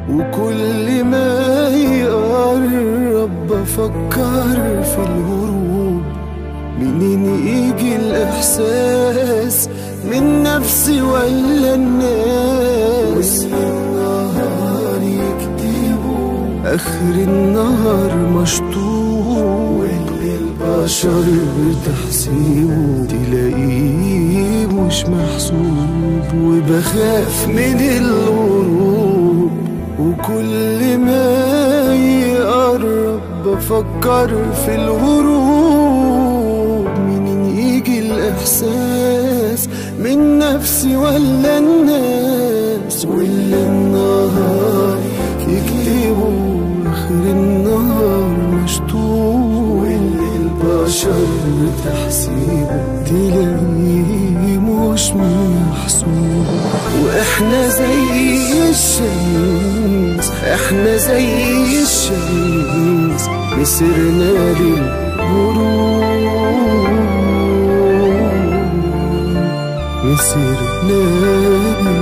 وكل ما يقرب بفكر في الهروب منين يجي الإحساس من نفسي ولا الناس والنهار يكتبوا آخر النهار مشطوب واللي البشر تحسيبه تلاقيه مش محسوب وبخاف من الغروب وكل ما يقرب بفكر في الهروب منين يجي الإحساس من نفسي ولا الناس واللي النهار يكتبوا آخر النهار مشطوب واللي البشر تحسيبه تلاقيه مش محسوب واحنا زي الشمس احنا زي الشمس مسرنا للغروب مسرنا